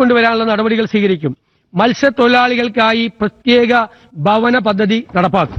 കൊണ്ടുവരാനുള്ള നടപടികൾ സ്വീകരിക്കും മത്സ്യത്തൊഴിലാളികൾക്കായി പ്രത്യേക ഭവന പദ്ധതി നടപ്പാക്കും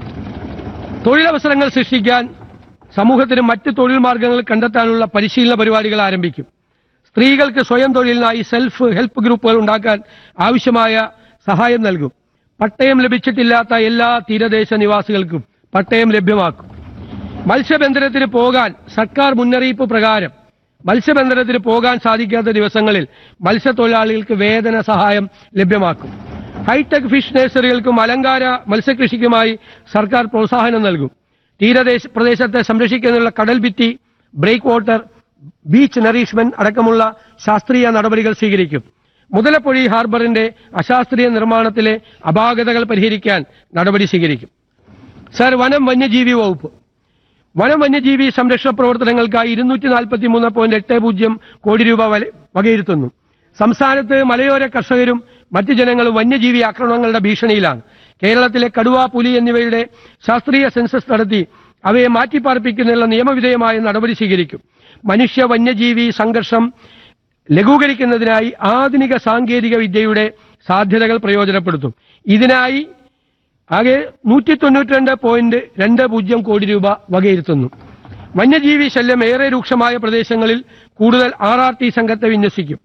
തൊഴിലവസരങ്ങൾ സൃഷ്ടിക്കാൻ സമൂഹത്തിന് മറ്റ് തൊഴിൽ മാർഗങ്ങൾ കണ്ടെത്താനുള്ള പരിശീലന പരിപാടികൾ ആരംഭിക്കും സ്ത്രീകൾക്ക് സ്വയം തൊഴിലിനായി സെൽഫ് ഹെൽപ്പ് ഗ്രൂപ്പുകൾ ഉണ്ടാക്കാൻ ആവശ്യമായ സഹായം നൽകും പട്ടയം ലഭിച്ചിട്ടില്ലാത്ത എല്ലാ തീരദേശ നിവാസികൾക്കും പട്ടയം ലഭ്യമാക്കും മത്സ്യബന്ധനത്തിന് പോകാൻ സർക്കാർ മുന്നറിയിപ്പ് പ്രകാരം മത്സ്യബന്ധനത്തിന് പോകാൻ സാധിക്കാത്ത ദിവസങ്ങളിൽ മത്സ്യത്തൊഴിലാളികൾക്ക് വേതന സഹായം ലഭ്യമാക്കും ഹൈടെക് ഫിഷ് നഴ്സറികൾക്കും അലങ്കാര മത്സ്യകൃഷിക്കുമായി സർക്കാർ പ്രോത്സാഹനം നൽകും തീരദേശ പ്രദേശത്തെ സംരക്ഷിക്കുന്നതിനുള്ള കടൽ ഭിത്തി ബ്രേക്ക് വാട്ടർ ബീച്ച് നറീഷ്മെന്റ് അടക്കമുള്ള ശാസ്ത്രീയ നടപടികൾ സ്വീകരിക്കും മുതലപ്പൊഴി ഹാർബറിന്റെ അശാസ്ത്രീയ നിർമ്മാണത്തിലെ അപാകതകൾ പരിഹരിക്കാൻ നടപടി സ്വീകരിക്കും സർ വനം വന്യജീവി വകുപ്പ് വനം വന്യജീവി സംരക്ഷണ പ്രവർത്തനങ്ങൾക്കായി ഇരുന്നൂറ്റി നാൽപ്പത്തി മൂന്ന് പോയിന്റ് എട്ട് പൂജ്യം കോടി രൂപ വല- വകയിരുത്തുന്നു സംസ്ഥാനത്ത് മലയോര കർഷകരും മറ്റ് ജനങ്ങളും വന്യജീവി ആക്രമണങ്ങളുടെ ഭീഷണിയിലാണ് കേരളത്തിലെ കടുവ പുലി എന്നിവയുടെ ശാസ്ത്രീയ സെൻസസ് നടത്തി അവയെ മാറ്റിപ്പാർപ്പിക്കുന്നതിനുള്ള നിയമവിധേയമായ നടപടി സ്വീകരിക്കും മനുഷ്യ വന്യജീവി സംഘർഷം ലഘൂകരിക്കുന്നതിനായി ആധുനിക സാങ്കേതിക വിദ്യയുടെ സാധ്യതകൾ പ്രയോജനപ്പെടുത്തും ഇതിനായി ആകെ നൂറ്റി തൊണ്ണൂറ്റിരണ്ട് പോയിന്റ് രണ്ട് പൂജ്യം കോടി രൂപ വകയിരുത്തുന്നു വന്യജീവി ശല്യം ഏറെ രൂക്ഷമായ പ്രദേശങ്ങളിൽ കൂടുതൽ ആർ ആർ ടി സംഘത്തെ വിന്യസിക്കും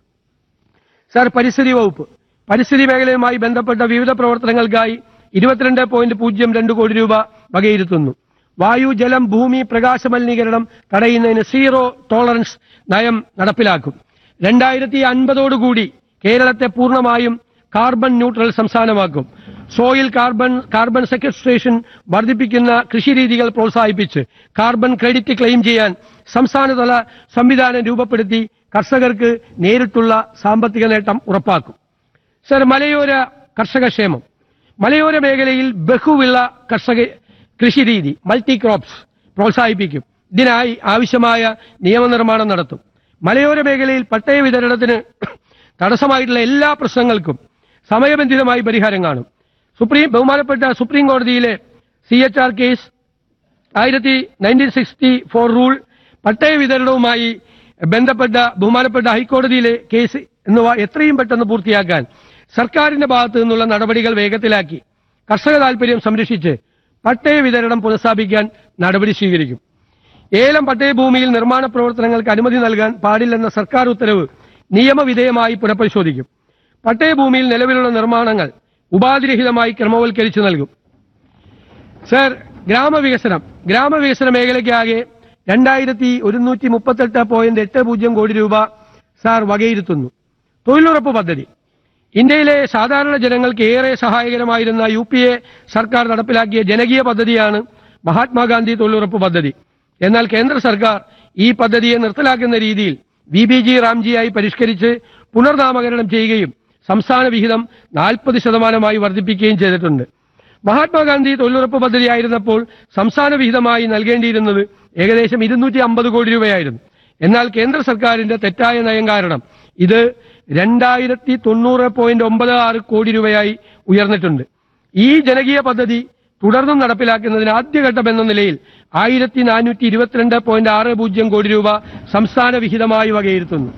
സാർ പരിസ്ഥിതി വകുപ്പ് പരിസ്ഥിതി മേഖലയുമായി ബന്ധപ്പെട്ട വിവിധ പ്രവർത്തനങ്ങൾക്കായി ഇരുപത്തിരണ്ട് പോയിന്റ് പൂജ്യം രണ്ട് കോടി രൂപ വകയിരുത്തുന്നു വായു ജലം ഭൂമി പ്രകാശ മലിനീകരണം തടയുന്നതിന് സീറോ ടോളറൻസ് നയം നടപ്പിലാക്കും രണ്ടായിരത്തി അൻപതോടുകൂടി കേരളത്തെ പൂർണ്ണമായും കാർബൺ ന്യൂട്രൽ സംസ്ഥാനമാക്കും സോയിൽ കാർബൺ കാർബൺ സെക്വസ്ട്രേഷൻ വർദ്ധിപ്പിക്കുന്ന കൃഷിരീതികൾ പ്രോത്സാഹിപ്പിച്ച് കാർബൺ ക്രെഡിറ്റ് ക്ലെയിം ചെയ്യാൻ സംസ്ഥാനതല സംവിധാനം രൂപപ്പെടുത്തി കർഷകർക്ക് നേരിട്ടുള്ള സാമ്പത്തിക നേട്ടം ഉറപ്പാക്കും സർ മലയോര കർഷക ക്ഷേമം മലയോര മേഖലയിൽ ബഹുവിള കർഷക കൃഷിരീതി മൾട്ടി ക്രോപ്സ് പ്രോത്സാഹിപ്പിക്കും ഇതിനായി ആവശ്യമായ നിയമനിർമ്മാണം നടത്തും മലയോര മേഖലയിൽ പട്ടയ വിതരണത്തിന് തടസ്സമായിട്ടുള്ള എല്ലാ പ്രശ്നങ്ങൾക്കും സമയബന്ധിതമായി പരിഹാരം കാണും സുപ്രീം ബഹുമാനപ്പെട്ട സുപ്രീം കോടതിയിലെ സി എച്ച് ആർ കേസ് ആയിരത്തി നയൻറ്റീൻ സിക്സ്റ്റി ഫോർ റൂൾ പട്ടയ വിതരണവുമായി ബന്ധപ്പെട്ട ബഹുമാനപ്പെട്ട ഹൈക്കോടതിയിലെ കേസ് എന്നിവ എത്രയും പെട്ടെന്ന് പൂർത്തിയാക്കാൻ സർക്കാരിന്റെ ഭാഗത്തു നിന്നുള്ള നടപടികൾ വേഗത്തിലാക്കി കർഷക താൽപര്യം സംരക്ഷിച്ച് പട്ടയ വിതരണം പുനഃസ്ഥാപിക്കാൻ നടപടി സ്വീകരിക്കും ഏലം പട്ടയഭൂമിയിൽ നിർമ്മാണ പ്രവർത്തനങ്ങൾക്ക് അനുമതി നൽകാൻ പാടില്ലെന്ന സർക്കാർ ഉത്തരവ് നിയമവിധേയമായി പുനഃപരിശോധിക്കും പട്ടയഭൂമിയിൽ നിലവിലുള്ള നിർമ്മാണങ്ങൾ ഉപാധിരഹിതമായി ക്രമവൽക്കരിച്ചു നൽകും സർ ഗ്രാമവികസനം ഗ്രാമവികസന മേഖലയ്ക്കാകെ രണ്ടായിരത്തി ഒരുന്നൂറ്റി മുപ്പത്തെട്ട് പോയിന്റ് എട്ട് പൂജ്യം കോടി രൂപ സാർ വകയിരുത്തുന്നു തൊഴിലുറപ്പ് പദ്ധതി ഇന്ത്യയിലെ സാധാരണ ജനങ്ങൾക്ക് ഏറെ സഹായകരമായിരുന്ന യു പി എ സർക്കാർ നടപ്പിലാക്കിയ ജനകീയ പദ്ധതിയാണ് മഹാത്മാഗാന്ധി തൊഴിലുറപ്പ് പദ്ധതി എന്നാൽ കേന്ദ്ര സർക്കാർ ഈ പദ്ധതിയെ നിർത്തലാക്കുന്ന രീതിയിൽ വി ബി ജി റാംജിയായി പരിഷ്കരിച്ച് പുനർനാമകരണം ചെയ്യുകയും സംസ്ഥാന വിഹിതം നാൽപ്പത് ശതമാനമായി വർദ്ധിപ്പിക്കുകയും ചെയ്തിട്ടുണ്ട് മഹാത്മാഗാന്ധി തൊഴിലുറപ്പ് പദ്ധതിയായിരുന്നപ്പോൾ സംസ്ഥാന വിഹിതമായി നൽകേണ്ടിയിരുന്നത് ഏകദേശം ഇരുന്നൂറ്റി അമ്പത് കോടി രൂപയായിരുന്നു എന്നാൽ കേന്ദ്ര സർക്കാരിന്റെ തെറ്റായ നയം കാരണം ഇത് രണ്ടായിരത്തി തൊണ്ണൂറ് പോയിന്റ് ഒമ്പത് ആറ് കോടി രൂപയായി ഉയർന്നിട്ടുണ്ട് ഈ ജനകീയ പദ്ധതി തുടർന്നും നടപ്പിലാക്കുന്നതിന് ആദ്യഘട്ടം എന്ന നിലയിൽ ആയിരത്തി നാനൂറ്റി ഇരുപത്തിരണ്ട് പോയിന്റ് ആറ് പൂജ്യം കോടി രൂപ സംസ്ഥാന വിഹിതമായി വകയിരുത്തുന്നു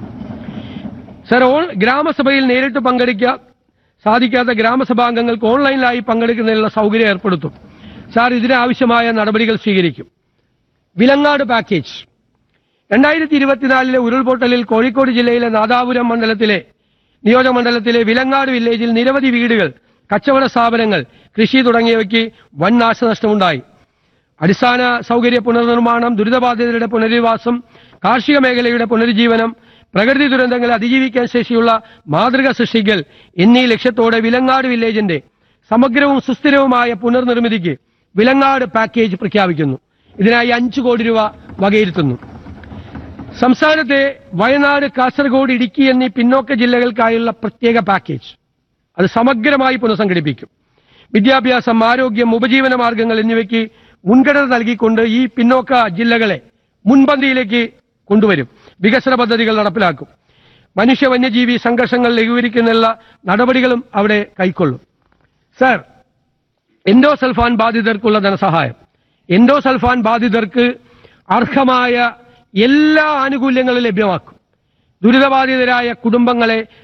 സർ ഓൺ ഗ്രാമസഭയിൽ നേരിട്ട് പങ്കെടുക്കാൻ സാധിക്കാത്ത ഗ്രാമസഭാംഗങ്ങൾക്ക് ഓൺലൈനിലായി പങ്കെടുക്കുന്നതിനുള്ള സൗകര്യം ഏർപ്പെടുത്തും സാർ ഇതിനാവശ്യമായ നടപടികൾ സ്വീകരിക്കും വിലങ്ങാട് പാക്കേജ് രണ്ടായിരത്തി ഇരുപത്തിനാലിലെ ഉരുൾപൊട്ടലിൽ കോഴിക്കോട് ജില്ലയിലെ നാദാപുരം മണ്ഡലത്തിലെ നിയോജകമണ്ഡലത്തിലെ വിലങ്ങാട് വില്ലേജിൽ നിരവധി വീടുകൾ കച്ചവട സ്ഥാപനങ്ങൾ കൃഷി തുടങ്ങിയവയ്ക്ക് വൻ നാശനഷ്ടമുണ്ടായി അടിസ്ഥാന സൗകര്യ പുനർനിർമ്മാണം ദുരിതബാധിതരുടെ പുനരധിവാസം കാർഷിക മേഖലയുടെ പുനരുജ്ജീവനം പ്രകൃതി ദുരന്തങ്ങളെ അതിജീവിക്കാൻ ശേഷിയുള്ള മാതൃക സൃഷ്ടിക്കൽ എന്നീ ലക്ഷ്യത്തോടെ വിലങ്ങാട് വില്ലേജിന്റെ സമഗ്രവും സുസ്ഥിരവുമായ പുനർനിർമ്മിതിക്ക് വിലങ്ങാട് പാക്കേജ് പ്രഖ്യാപിക്കുന്നു ഇതിനായി അഞ്ചു കോടി രൂപ വകയിരുത്തുന്നു സംസ്ഥാനത്തെ വയനാട് കാസർഗോഡ് ഇടുക്കി എന്നീ പിന്നോക്ക ജില്ലകൾക്കായുള്ള പ്രത്യേക പാക്കേജ് അത് സമഗ്രമായി പുനഃസംഘടിപ്പിക്കും വിദ്യാഭ്യാസം ആരോഗ്യം ഉപജീവന മാർഗങ്ങൾ എന്നിവയ്ക്ക് മുൻഗണന നൽകിക്കൊണ്ട് ഈ പിന്നോക്ക ജില്ലകളെ മുൻപന്തിയിലേക്ക് കൊണ്ടുവരും വികസന പദ്ധതികൾ നടപ്പിലാക്കും മനുഷ്യ വന്യജീവി സംഘർഷങ്ങൾ ലഘൂകരിക്കുന്നതിനുള്ള നടപടികളും അവിടെ കൈക്കൊള്ളും സർ എൻഡോസൾഫാൻ ബാധിതർക്കുള്ള ധനസഹായം എൻഡോസൾഫാൻ ബാധിതർക്ക് അർഹമായ എല്ലാ ആനുകൂല്യങ്ങളും ലഭ്യമാക്കും ദുരിതബാധിതരായ കുടുംബങ്ങളെ